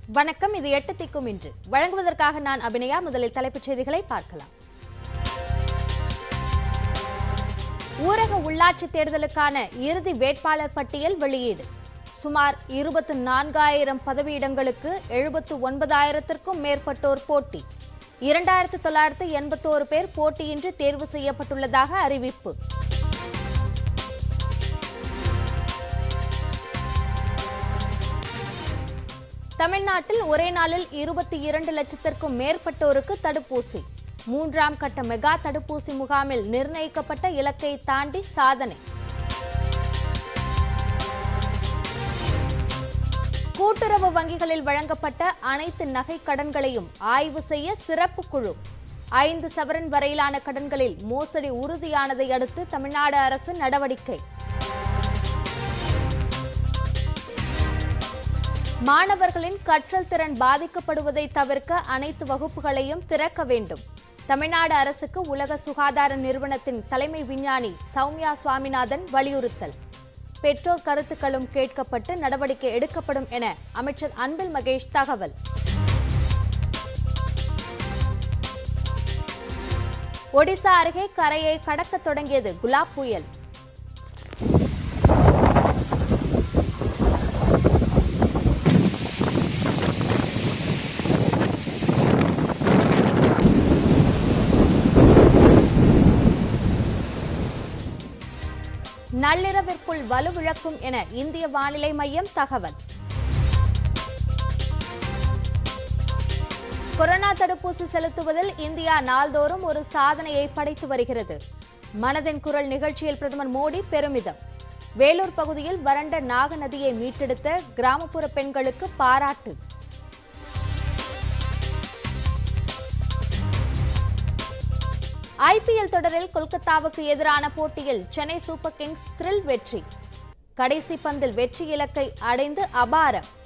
வணக்கம் இது எட்டு திக்கும் இன்று வழங்குவதற்காக நான் அபிநயா முதலில் தலைப்புச் செய்திகளை பார்க்கலாம் ஊரக உள்ளாட்சி தேர்தலுக்கான இறுதி வேட்பாளர் பட்டியல் வெளியீடு சுமார் இருபத்து நான்காயிரம் பதவியிடங்களுக்கு எழுபத்து ஒன்பதாயிரத்திற்கும் மேற்பட்டோர் போட்டி இரண்டாயிரத்து தொள்ளாயிரத்து எண்பத்தோரு பேர் போட்டியின்றி தேர்வு செய்யப்பட்டுள்ளதாக அறிவிப்பு தமிழ்நாட்டில் ஒரே நாளில் இருபத்தி இரண்டு லட்சத்திற்கும் மேற்பட்டோருக்கு தடுப்பூசி மூன்றாம் கட்ட மெகா தடுப்பூசி முகாமில் நிர்ணயிக்கப்பட்ட இலக்கை தாண்டி சாதனை கூட்டுறவு வங்கிகளில் வழங்கப்பட்ட அனைத்து நகை கடன்களையும் ஆய்வு செய்ய சிறப்பு குழு ஐந்து சவரன் வரையிலான கடன்களில் மோசடி உறுதியானதை அடுத்து தமிழ்நாடு அரசு நடவடிக்கை மாணவர்களின் கற்றல் திறன் பாதிக்கப்படுவதை தவிர்க்க அனைத்து வகுப்புகளையும் திறக்க வேண்டும் தமிழ்நாடு அரசுக்கு உலக சுகாதார நிறுவனத்தின் தலைமை விஞ்ஞானி சௌமியா சுவாமிநாதன் வலியுறுத்தல் பெற்றோர் கருத்துக்களும் கேட்கப்பட்டு நடவடிக்கை எடுக்கப்படும் என அமைச்சர் அன்பில் மகேஷ் தகவல் ஒடிசா அருகே கரையை கடக்கத் தொடங்கியது குலாப் புயல் நள்ளிரவிற்குள் வலுவிழக்கும் என இந்திய வானிலை மையம் தகவல் கொரோனா தடுப்பூசி செலுத்துவதில் இந்தியா நாள்தோறும் ஒரு சாதனையை படைத்து வருகிறது மனதின் குரல் நிகழ்ச்சியில் பிரதமர் மோடி பெருமிதம் வேலூர் பகுதியில் வறண்ட நாக நதியை மீட்டெடுத்த கிராமப்புற பெண்களுக்கு பாராட்டு ஐபிஎல் தொடரில் கொல்கத்தாவுக்கு எதிரான போட்டியில் சென்னை சூப்பர் கிங்ஸ் த்ரில் வெற்றி கடைசி பந்தில் வெற்றி இலக்கை அடைந்து அபாரம்